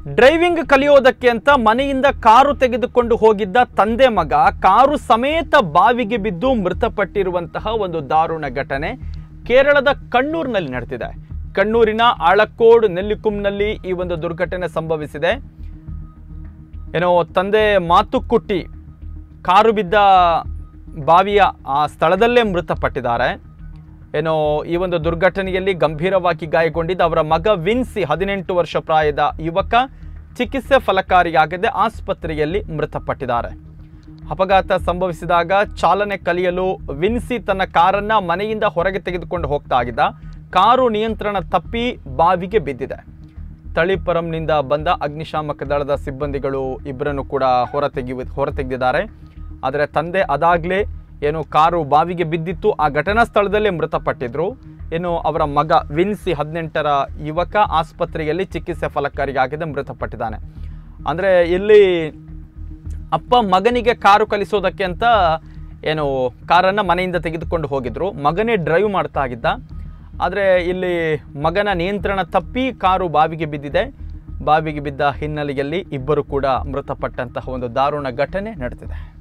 driving ಕಲಿಯೋದಕ್ಕೆ ಅಂತ ಮನೆಯಿಂದ ಕಾರು ತೆಗೆದುಕೊಂಡು ಹೋಗಿದ್ದ ತಂದೆ ಮಗ ಕಾರು ಸಮೇತ ಬಾವಿಗೆ ಬಿದ್ದು ಮೃತಪಟ್ಟಿರುವಂತಹ ಒಂದು ದಾರುಣ ಘಟನೆ ಕೇರಳದ ಕಣ್ಣೂರಿನಲ್ಲಿ ನಡೆದಿದೆ ಕಣ್ಣೂರಿನ ಆಳಕ್ಕೋಡ್ ನೆಲ್ಲಿಕುಂನಲ್ಲಿ ಈ ಒಂದು ದುರ್ಘಟನೆ ಸಂಭವಿಸಿದೆ ಏನೋ ತಂದೆ ಮಾತುಕುಟ್ಟಿ ಕಾರು ಬಿದ್ದ ಬಾವಿಯ ಆ ಸ್ಥಳದಲ್ಲೇ ಮೃತಪಟ್ಟಿದ್ದಾರೆ ಏನೋ ಈ ಒಂದು ದುರ್ಘಟನೆಯಲ್ಲಿ ಗಂಭೀರವಾಗಿ ಗಾಯಗೊಂಡಿದ್ದ ಅವರ ಮಗ ವಿನ್ಸಿ ಹದಿನೆಂಟು ವರ್ಷ ಪ್ರಾಯದ ಯುವಕ ಚಿಕಿತ್ಸೆ ಫಲಕಾರಿಯಾಗದೆ ಆಸ್ಪತ್ರೆಯಲ್ಲಿ ಮೃತಪಟ್ಟಿದ್ದಾರೆ ಅಪಘಾತ ಸಂಭವಿಸಿದಾಗ ಚಾಲನೆ ಕಲಿಯಲು ವಿನ್ಸಿ ತನ್ನ ಕಾರನ್ನ ಮನೆಯಿಂದ ಹೊರಗೆ ತೆಗೆದುಕೊಂಡು ಹೋಗ್ತಾ ಆಗಿದ್ದ ಕಾರು ನಿಯಂತ್ರಣ ತಪ್ಪಿ ಬಾವಿಗೆ ಬಿದ್ದಿದೆ ತಳಿಪರಂನಿಂದ ಬಂದ ಅಗ್ನಿಶಾಮಕ ದಳದ ಸಿಬ್ಬಂದಿಗಳು ಇಬ್ಬರನ್ನು ಕೂಡ ಹೊರತೆಗೆಯು ಹೊರತೆಗೆದಿದ್ದಾರೆ ಆದರೆ ತಂದೆ ಅದಾಗಲೇ ಏನು ಕಾರು ಬಾವಿಗೆ ಬಿದ್ದಿತ್ತು ಆ ಘಟನಾ ಸ್ಥಳದಲ್ಲೇ ಮೃತಪಟ್ಟಿದ್ರು ಏನು ಅವರ ಮಗ ವಿನ್ಸಿ ಹದಿನೆಂಟರ ಯುವಕ ಆಸ್ಪತ್ರೆಯಲ್ಲಿ ಚಿಕಿತ್ಸೆ ಫಲಕಾರಿಯಾಗಿದೆ ಮೃತಪಟ್ಟಿದ್ದಾನೆ ಅಂದರೆ ಇಲ್ಲಿ ಅಪ್ಪ ಮಗನಿಗೆ ಕಾರು ಕಲಿಸೋದಕ್ಕೆ ಅಂತ ಏನು ಕಾರನ್ನು ಮನೆಯಿಂದ ತೆಗೆದುಕೊಂಡು ಹೋಗಿದ್ರು ಮಗನೇ ಡ್ರೈವ್ ಮಾಡ್ತಾ ಆಗಿದ್ದ ಆದರೆ ಇಲ್ಲಿ ಮಗನ ನಿಯಂತ್ರಣ ತಪ್ಪಿ ಕಾರು ಬಾವಿಗೆ ಬಿದ್ದಿದೆ ಬಾವಿಗೆ ಬಿದ್ದ ಹಿನ್ನೆಲೆಯಲ್ಲಿ ಇಬ್ಬರು ಕೂಡ ಮೃತಪಟ್ಟಂತಹ ಒಂದು ದಾರುಣ ಘಟನೆ ನಡೆದಿದೆ